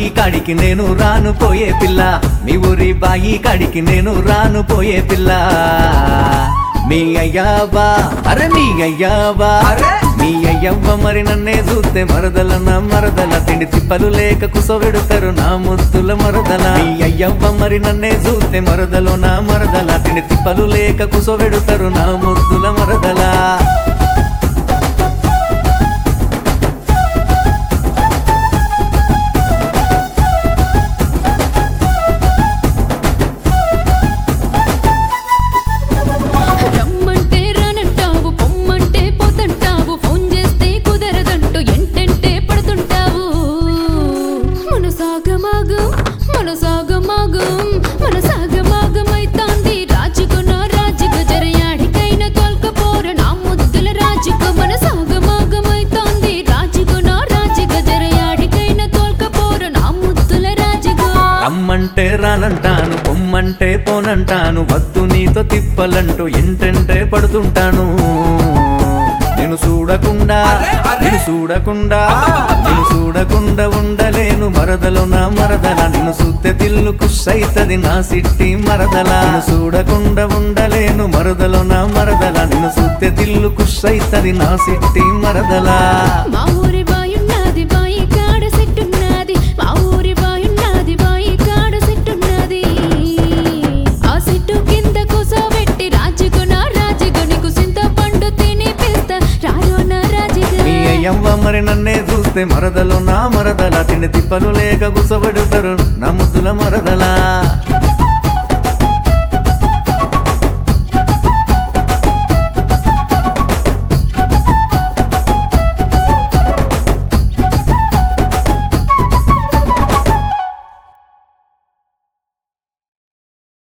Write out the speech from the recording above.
బాయి కాడికి నేను రాను పోయే పిల్ల మీ ఊరి బాయి కాడికి నేను రాను పోయే పిల్ల మీ అయ్యావా అరే మీ అయ్యావా అరే! మీ అయ్యవ్వ మరి నన్నే చూస్తే మరదల నా మరదల తిండి తిప్పలు లేక కుసవెడుతారు నా ముద్దుల మరదల మీ అయ్యవ్వ మరి నన్నే చూస్తే మరదలు నా మరదల తిండి తిప్పలు లేక కుసవెడుతారు నా ముద్దుల మరదల రమ్మంటే రానంటావు పొమ్మంటే పోతంటావు ఫోన్ చేస్తే కుదరదంటూ ఎంటెంటే పడుతుంటావు మన సాగమాగం మన సాగమాగం మన సాగమాగమైతాంది రాజుకున్న రాజుగ జరయాడికైన తోల్కపోర నా ముద్దుల రాజుకు మన సాగమాగమైతాంది రాజుకున్న రాజుగ జరయాడికైన తోల్కపోర నా ముద్దుల రాజుగా రమ్మంటే రానంటాను పొమ్మంటే పోనంటాను వద్దు నీతో తిప్పలంటూ ఎంటెంటే పడుతుంటాను నేను చూడకుండా అరే, అరే! నేను చూడకుండా నేను చూడకుండా ఉండలేను మరదలు నా మరదల నిన్ను చూస్తే తిల్లు కుస్సైతది నా సిట్టి మరదల నేను చూడకుండా ఉండలేను మరదలు నా మరదల నిన్ను చూస్తే తిల్లు కుస్సైతది నా సిట్టి మరదల మా ఊరి బాయున్నది బాయి కాడ సెట్టున్నది మా ఊరి బాయున్నది బాయి కాడ సెట్టున్నది ఆ సెట్టు కింద కూసోబెట్టి రాజుకున రాజుగు నీకు సింత పండు తిని పిస్తా రాయో నా రాజుగా మీ అయ్యవ్వ మరి నన్నే చూస్తే మరదలు నా మరదల తిండి తిప్పలు లేక గుసబడుతారు నా ముద్దుల మరదల